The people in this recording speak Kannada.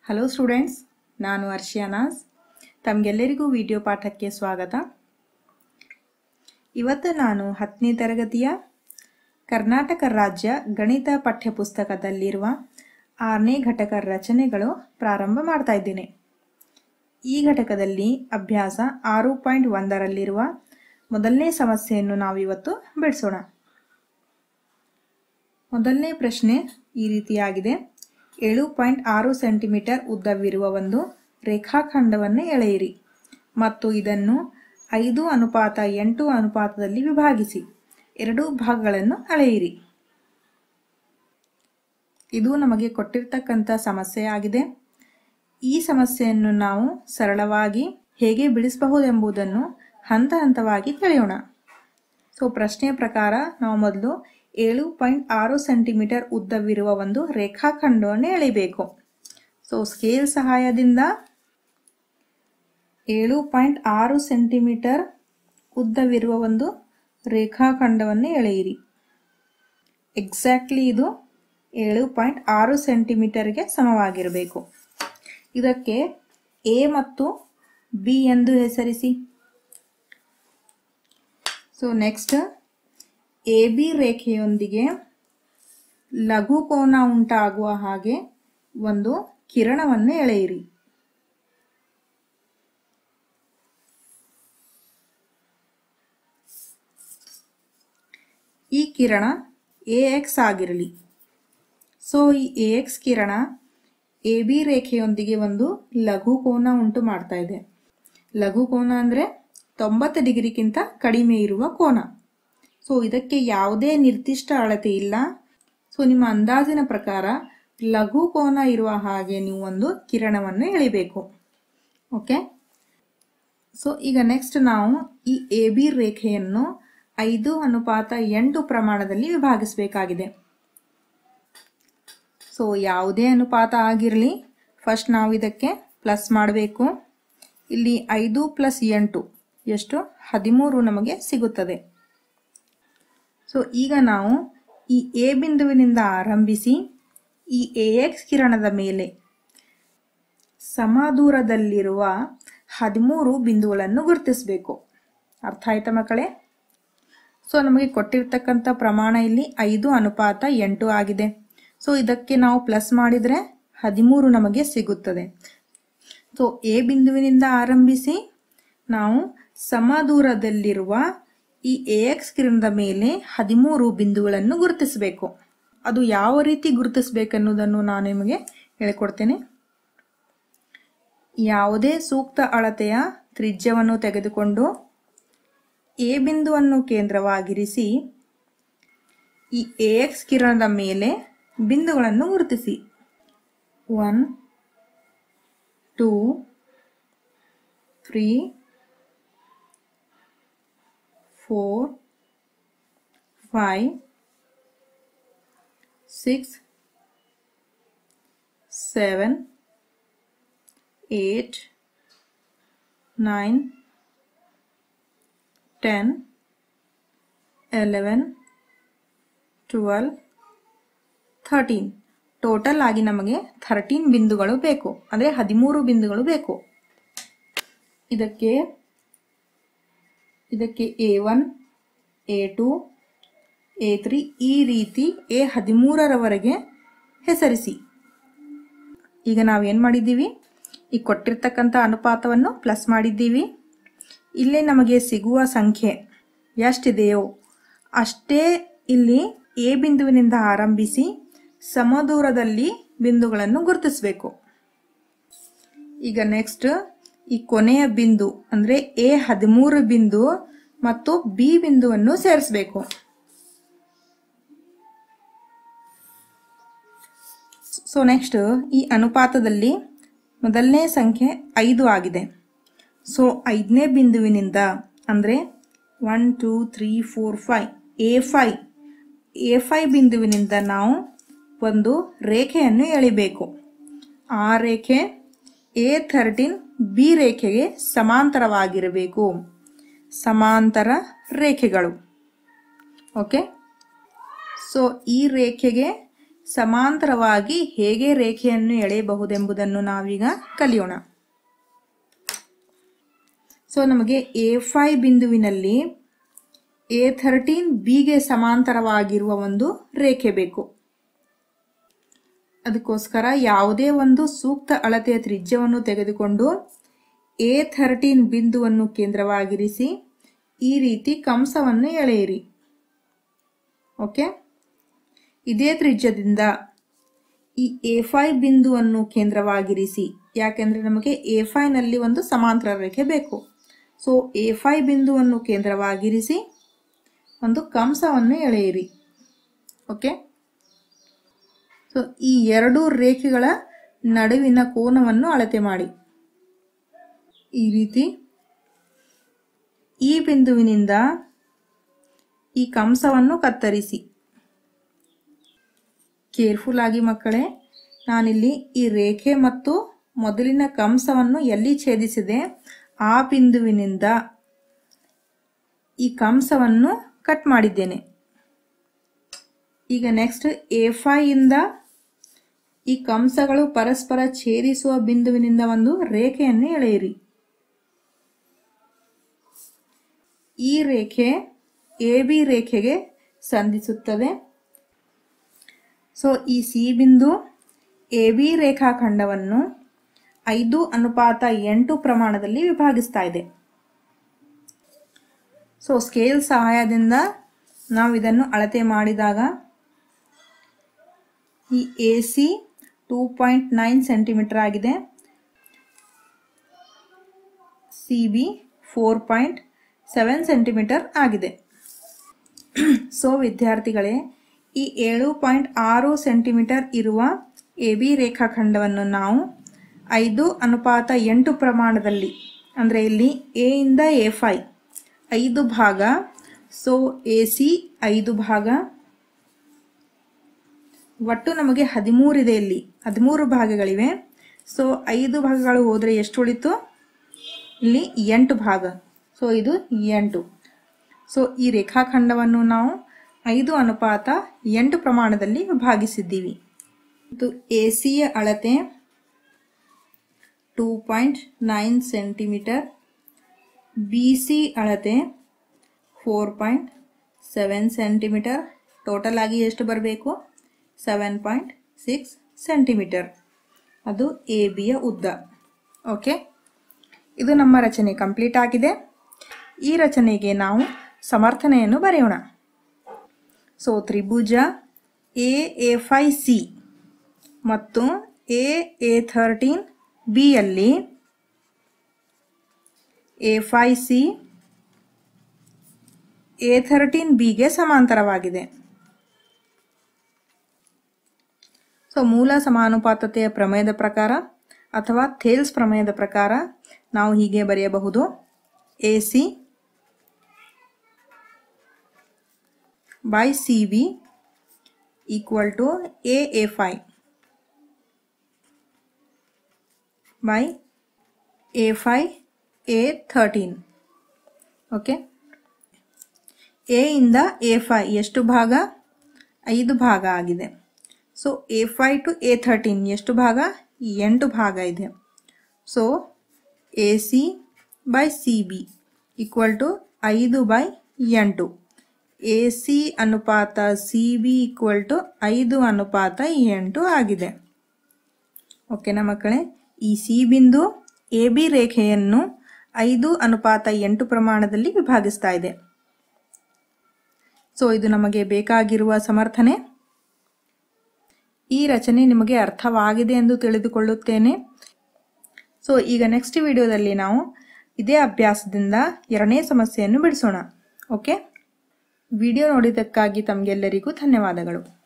ಹಲೋ ಸ್ಟೂಡೆಂಟ್ಸ್ ನಾನು ಅರ್ಷಿಯಾನಾಸ್ ತಮಗೆಲ್ಲರಿಗೂ ವಿಡಿಯೋ ಪಾಠಕ್ಕೆ ಸ್ವಾಗತ ಇವತ್ತು ನಾನು ಹತ್ತನೇ ತರಗತಿಯ ಕರ್ನಾಟಕ ರಾಜ್ಯ ಗಣಿತ ಪಠ್ಯಪುಸ್ತಕದಲ್ಲಿರುವ ಆರನೇ ಘಟಕ ರಚನೆಗಳು ಪ್ರಾರಂಭ ಮಾಡ್ತಾ ಇದ್ದೇನೆ ಈ ಘಟಕದಲ್ಲಿ ಅಭ್ಯಾಸ ಆರು ಪಾಯಿಂಟ್ ಒಂದರಲ್ಲಿರುವ ಮೊದಲನೇ ಸಮಸ್ಯೆಯನ್ನು ನಾವಿವತ್ತು ಬಿಡಿಸೋಣ ಮೊದಲನೇ ಪ್ರಶ್ನೆ ಈ ರೀತಿಯಾಗಿದೆ ಏಳು ಪಾಯಿಂಟ್ ಆರು ಸೆಂಟಿಮೀಟರ್ ಉದ್ದವಿರುವ ಒಂದು ರೇಖಾಖಂಡವನ್ನು ಎಳೆಯಿರಿ ಮತ್ತು ಇದನ್ನು ಐದು ಅನುಪಾತ ಎಂಟು ಅನುಪಾತದಲ್ಲಿ ವಿಭಾಗಿಸಿ ಎರಡೂ ಭಾಗಗಳನ್ನು ಅಳೆಯಿರಿ ಇದು ನಮಗೆ ಕೊಟ್ಟಿರ್ತಕ್ಕಂಥ ಸಮಸ್ಯೆಯಾಗಿದೆ ಈ ಸಮಸ್ಯೆಯನ್ನು ನಾವು ಸರಳವಾಗಿ ಹೇಗೆ ಬಿಡಿಸಬಹುದೆಂಬುದನ್ನು ಹಂತ ಹಂತವಾಗಿ ತಿಳಿಯೋಣ ಸೊ ಪ್ರಶ್ನೆಯ ಪ್ರಕಾರ ನಾವು ಮೊದಲು ಏಳು ಪಾಯಿಂಟ್ ಆರು ಸೆಂಟಿಮೀಟರ್ ಉದ್ದವಿರುವ ಒಂದು ರೇಖಾಖಂಡವನ್ನು ಎಳಿಬೇಕು ಸೊ ಸ್ಕೇಲ್ ಸಹಾಯದಿಂದ ಏಳು ಪಾಯಿಂಟ್ ಆರು ಸೆಂಟಿಮೀಟರ್ ಉದ್ದವಿರುವ ಒಂದು ರೇಖಾಖಂಡವನ್ನು ಎಳೆಯಿರಿ ಎಕ್ಸಾಕ್ಟ್ಲಿ ಇದು ಏಳು ಪಾಯಿಂಟ್ ಆರು ಸೆಂಟಿಮೀಟರ್ಗೆ ಸಮವಾಗಿರಬೇಕು ಇದಕ್ಕೆ ಎ ಮತ್ತು ಬಿ ಎಂದು ಹೆಸರಿಸಿ ಸೊ ನೆಕ್ಸ್ಟ್ ಎ ಬಿ ರೇಖೆಯೊಂದಿಗೆ ಲಘು ಕೋನ ಉಂಟಾಗುವ ಹಾಗೆ ಒಂದು ಕಿರಣವನ್ನು ಎಳೆಯಿರಿ ಈ ಕಿರಣ ಎ ಎಕ್ಸ್ ಆಗಿರಲಿ ಸೊ ಈ ಎ ಎಕ್ಸ್ ಕಿರಣ ಎ ಬಿ ರೇಖೆಯೊಂದಿಗೆ ಒಂದು ಲಘು ಕೋನ ಉಂಟು ಮಾಡ್ತಾ ಇದೆ ಲಘು ಕೋನ ಅಂದರೆ ತೊಂಬತ್ತು ಡಿಗ್ರಿಗಿಂತ ಕಡಿಮೆ ಇರುವ ಕೋನ ಸೊ ಇದಕ್ಕೆ ಯಾವುದೇ ನಿರ್ದಿಷ್ಟ ಅಳತೆ ಇಲ್ಲ ಸೊ ನಿಮ್ಮ ಅಂದಾಜಿನ ಪ್ರಕಾರ ಲಘು ಕೋನ ಇರುವ ಹಾಗೆ ನೀವು ಒಂದು ಕಿರಣವನ್ನು ಎಳಿಬೇಕು ಓಕೆ ಸೊ ಈಗ ನೆಕ್ಸ್ಟ್ ನಾವು ಈ ಎ ಬಿ ರೇಖೆಯನ್ನು ಐದು ಅನುಪಾತ ಎಂಟು ಪ್ರಮಾಣದಲ್ಲಿ ವಿಭಾಗಿಸಬೇಕಾಗಿದೆ ಸೊ ಯಾವುದೇ ಅನುಪಾತ ಆಗಿರಲಿ ಫಸ್ಟ್ ನಾವು ಇದಕ್ಕೆ ಪ್ಲಸ್ ಮಾಡಬೇಕು ಇಲ್ಲಿ ಐದು ಪ್ಲಸ್ ಎಂಟು ಎಷ್ಟು ಹದಿಮೂರು ನಮಗೆ ಸಿಗುತ್ತದೆ ಸೊ ಈಗ ನಾವು ಈ ಎ ಬಿಂದುವಿನಿಂದ ಆರಂಭಿಸಿ ಈ ಎ ಎಕ್ಸ್ ಕಿರಣದ ಮೇಲೆ ಸಮದೂರದಲ್ಲಿರುವ ಹದಿಮೂರು ಬಿಂದುಗಳನ್ನು ಗುರುತಿಸಬೇಕು ಅರ್ಥ ಆಯ್ತಾ ಮಕ್ಕಳೇ ಸೊ ನಮಗೆ ಕೊಟ್ಟಿರ್ತಕ್ಕಂಥ ಪ್ರಮಾಣ ಇಲ್ಲಿ ಐದು ಅನುಪಾತ ಎಂಟು ಆಗಿದೆ ಸೊ ಇದಕ್ಕೆ ನಾವು ಪ್ಲಸ್ ಮಾಡಿದರೆ ಹದಿಮೂರು ನಮಗೆ ಸಿಗುತ್ತದೆ ಸೊ ಎ ಬಿಂದುವಿನಿಂದ ಆರಂಭಿಸಿ ನಾವು ಸಮದೂರದಲ್ಲಿರುವ ಈ ಎ ಎಕ್ಸ್ ಕಿರಣದ ಮೇಲೆ ಹದಿಮೂರು ಬಿಂದುಗಳನ್ನು ಗುರುತಿಸಬೇಕು ಅದು ಯಾವ ರೀತಿ ಗುರುತಿಸಬೇಕೆನ್ನುವುದನ್ನು ನಾನು ನಿಮಗೆ ಹೇಳಿಕೊಡ್ತೇನೆ ಯಾವುದೇ ಸೂಕ್ತ ಅಳತೆಯ ತ್ರಿಜ್ಯವನ್ನು ತೆಗೆದುಕೊಂಡು ಎ ಬಿಂದುವನ್ನು ಕೇಂದ್ರವಾಗಿರಿಸಿ ಈ ಎ ಎಕ್ಸ್ ಕಿರಣದ ಮೇಲೆ ಬಿಂದುಗಳನ್ನು ಗುರುತಿಸಿ one two three four five six seven eight nine ten eleven twelve thirteen total ಆಗಿ ನಮಗೆ ಥರ್ಟೀನ್ ಬಿಂದುಗಳು ಬೇಕು ಅಂದರೆ ಹದಿಮೂರು ಬಿಂದುಗಳು ಬೇಕು ಇದಕ್ಕೆ ಇದಕ್ಕೆ A one A two A three ಈ ರೀತಿ ಎ ಹದಿಮೂರರವರೆಗೆ ಹೆಸರಿಸಿ ಈಗ ನಾವೇನು ಮಾಡಿದ್ದೀವಿ ಈ ಕೊಟ್ಟಿರ್ತಕ್ಕಂಥ ಅನುಪಾತವನ್ನು ಪ್ಲಸ್ ಮಾಡಿದ್ದೀವಿ ಇಲ್ಲೇ ನಮಗೆ ಸಿಗುವ ಸಂಖ್ಯೆ ಎಷ್ಟಿದೆಯೋ ಅಷ್ಟೇ ಇಲ್ಲಿ ಎ ಬಿಂದುವಿನಿಂದ ಆರಂಭಿಸಿ ಸಮದೂರದಲ್ಲಿ ಬಿಂದುಗಳನ್ನು ಗುರುತಿಸಬೇಕು ಈಗ ನೆಕ್ಸ್ಟ್ ಈ ಕೊನೆಯ ಬಿಂದು ಅಂದರೆ ಎ ಹದಿಮೂರು ಬಿಂದು ಮತ್ತು ಬಿ ಬಿಂದುವನ್ನು ಸೇರಿಸಬೇಕು ಸೊ ನೆಕ್ಸ್ಟ್ ಈ ಅನುಪಾತದಲ್ಲಿ ಮೊದಲನೇ ಸಂಖ್ಯೆ ಐದು ಆಗಿದೆ ಸೊ ಐದನೇ ಬಿಂದುವಿನಿಂದ ಅಂದರೆ one two three four five A five A five ಬಿಂದುವಿನಿಂದ ನಾವು ಒಂದು ರೇಖೆಯನ್ನು ಎಳಿಬೇಕು ಆ ರೇಖೆ ಎ ಥರ್ಟೀನ್ ಬಿ ರೇಖೆಗೆ ಸಮಾಂತರವಾಗಿರಬೇಕು ಸಮಾಂತರ ರೇಖೆಗಳು ಓಕೆ ಸೊ ಈ ರೇಖೆಗೆ ಸಮಾಂತರವಾಗಿ ಹೇಗೆ ರೇಖೆಯನ್ನು ಎಳೆಯಬಹುದೆಂಬುದನ್ನು ನಾವೀಗ ಕಲಿಯೋಣ ಸೊ ನಮಗೆ ಎ ಫೈ ಬಿಂದುವಿನಲ್ಲಿ ಎ ಥರ್ಟೀನ್ ಬಿಗೆ ಸಮಾಂತರವಾಗಿರುವ ಒಂದು ರೇಖೆ ಬೇಕು ಅದಕ್ಕೋಸ್ಕರ ಯಾವುದೇ ಒಂದು ಸೂಕ್ತ ಅಳತೆಯ ತ್ರಿಜ್ಯವನ್ನು ತೆಗೆದುಕೊಂಡು ಎ ಥರ್ಟೀನ್ ಬಿಂದುವನ್ನು ಕೇಂದ್ರವಾಗಿರಿಸಿ ಈ ರೀತಿ ಕಂಸವನ್ನು ಎಳೆಯಿರಿ ಓಕೆ ಇದೇ ತ್ರಿಜ್ಯದಿಂದ ಈ ಎ ಫೈ ಬಿಂದುವನ್ನು ಕೇಂದ್ರವಾಗಿರಿಸಿ ಯಾಕೆಂದರೆ ನಮಗೆ ಎ ಫೈನಲ್ಲಿ ಒಂದು ಸಮಾಂತರ ರೇಖೆ ಬೇಕು ಸೊ ಎ ಫೈ ಬಿಂದುವನ್ನು ಕೇಂದ್ರವಾಗಿರಿಸಿ ಒಂದು ಕಂಸವನ್ನು ಎಳೆಯಿರಿ ಓಕೆ ಸೊ ಈ ಎರಡು ರೇಖೆಗಳ ನಡುವಿನ ಕೋನವನ್ನು ಅಳತೆ ಮಾಡಿ ಈ ರೀತಿ ಈ ಬಿಂದುವಿನಿಂದ ಈ ಕಂಸವನ್ನು ಕತ್ತರಿಸಿ ಕೇರ್ಫುಲ್ ಆಗಿ ಮಕ್ಕಳೇ ನಾನಿಲ್ಲಿ ಈ ರೇಖೆ ಮತ್ತು ಮೊದಲಿನ ಕಂಸವನ್ನು ಎಲ್ಲಿ ಛೇದಿಸಿದೆ ಆ ಬಿಂದುವಿನಿಂದ ಈ ಕಂಸವನ್ನು ಕಟ್ ಮಾಡಿದ್ದೇನೆ ಈಗ ನೆಕ್ಸ್ಟ್ ಎ ಇಂದ ಈ ಕಂಸಗಳು ಪರಸ್ಪರ ಛೇದಿಸುವ ಬಿಂದುವಿನಿಂದ ಒಂದು ರೇಖೆಯನ್ನು ಎಳೆಯಿರಿ ಈ ರೇಖೆ ಎ ಬಿ ರೇಖೆಗೆ ಸಂಧಿಸುತ್ತದೆ ಸೊ ಈ ಸಿ ಬಿಂದು ಎ ಬಿ ರೇಖಾಖಂಡವನ್ನು ಐದು ಅನುಪಾತ ಎಂಟು ಪ್ರಮಾಣದಲ್ಲಿ ವಿಭಾಗಿಸ್ತಾ ಇದೆ ಸೊ ಸ್ಕೇಲ್ ಸಹಾಯದಿಂದ ನಾವು ಇದನ್ನು ಅಳತೆ ಮಾಡಿದಾಗ ಈ A C two point nine centimetre ಆಗಿದೆ C B four point seven centimetre ಆಗಿದೆ ಸೊ ವಿದ್ಯಾರ್ಥಿಗಳೇ ಈ ಏಳು ಪಾಯಿಂಟ್ ಆರು ಸೆಂಟಿಮೀಟರ್ ಇರುವ ಎ ಬಿ ರೇಖಾಖಂಡವನ್ನು ನಾವು ಐದು ಅನುಪಾತ ಎಂಟು ಪ್ರಮಾಣದಲ್ಲಿ ಅಂದರೆ ಇಲ್ಲಿ ಎ ಇಂದ ಎ ಫೈ ಐದು ಭಾಗ ಸೊ ಎ ಸಿ ಐದು ಭಾಗ ಒಟ್ಟು ನಮಗೆ ಹದಿಮೂರಿದೆ ಇಲ್ಲಿ ಹದಿಮೂರು ಭಾಗಗಳಿವೆ ಸೊ ಐದು ಭಾಗಗಳು ಹೋದರೆ ಎಷ್ಟು ಉಳಿತು ಇಲ್ಲಿ ಎಂಟು ಭಾಗ ಸೊ ಇದು ಎಂಟು ಸೊ ಈ ರೇಖಾಖಂಡವನ್ನು ನಾವು ಐದು ಅನುಪಾತ ಎಂಟು ಪ್ರಮಾಣದಲ್ಲಿ ವಿಭಾಗಿಸಿದ್ದೀವಿ ಮತ್ತು ಎ ಸಿಯ ಅಳತೆ two point nine centimetre B C ಅಳತೆ four point seven centimetre total ಆಗಿ ಎಷ್ಟು ಬರಬೇಕು ಸೆವೆನ್ ಪಾಯಿಂಟ್ ಸಿಕ್ಸ್ ಸೆಂಟಿಮೀಟರ್ ಅದು ಎ ಬಿಯ ಉದ್ದ ಓಕೆ ಇದು ನಮ್ಮ ರಚನೆ ಕಂಪ್ಲೀಟ್ ಆಗಿದೆ ಈ ರಚನೆಗೆ ನಾವು ಸಮರ್ಥನೆಯನ್ನು ಬರೆಯೋಣ ಸೊ ತ್ರಿಭುಜ ಎ ಎ ಫೈ ಸಿ ಮತ್ತು ಎ ಎ ಥರ್ಟೀನ್ ಬಿಯಲ್ಲಿ A five C A thirteen ಬಿಗೆ ಸಮಾಂತರವಾಗಿದೆ ಸೊ ಮೂಲ ಸಮಾನುಪಾತತೆಯ ಪ್ರಮೇಯದ ಪ್ರಕಾರ ಅಥವಾ ಥೇಲ್ಸ್ ಪ್ರಮೇಯದ ಪ್ರಕಾರ ನಾವು ಹೀಗೆ ಬರೆಯಬಹುದು A C by C B equal to A A five by A five A thirteen okay A ಇಂದ ಎ ಫೈ ಎಷ್ಟು ಭಾಗ ಐದು ಭಾಗ ಆಗಿದೆ so A five to A thirteen ಎಷ್ಟು ಭಾಗ ಎಂಟು ಭಾಗ ಇದೆ so A C by C B equal to ಐದು ಬೈ ಎಂಟು ಎ ಸಿ ಅನುಪಾತ ಸಿ ಬಿ ಈಕ್ವಲ್ ಟು ಐದು ಅನುಪಾತ ಎಂಟು ಆಗಿದೆ ಓಕೆನಾ ಮಕ್ಕಳೇ ಈ ಸಿ ಬಿಂದು ಎ ಬಿ ರೇಖೆಯನ್ನು ಐದು ಅನುಪಾತ ಎಂಟು ಪ್ರಮಾಣದಲ್ಲಿ ವಿಭಾಗಿಸ್ತಾ ಇದೆ ಸೊ ಇದು ನಮಗೆ ಬೇಕಾಗಿರುವ ಸಮರ್ಥನೆ ಈ ರಚನೆ ನಿಮಗೆ ಅರ್ಥವಾಗಿದೆ ಎಂದು ತಿಳಿದುಕೊಳ್ಳುತ್ತೇನೆ ಸೊ ಈಗ ನೆಕ್ಸ್ಟ್ ವಿಡಿಯೋದಲ್ಲಿ ನಾವು ಇದೇ ಅಭ್ಯಾಸದಿಂದ ಎರಡನೇ ಸಮಸ್ಯೆಯನ್ನು ಬಿಡಿಸೋಣ ಓಕೆ ವಿಡಿಯೋ ನೋಡಿದ್ದಕ್ಕಾಗಿ ತಮಗೆಲ್ಲರಿಗೂ ಧನ್ಯವಾದಗಳು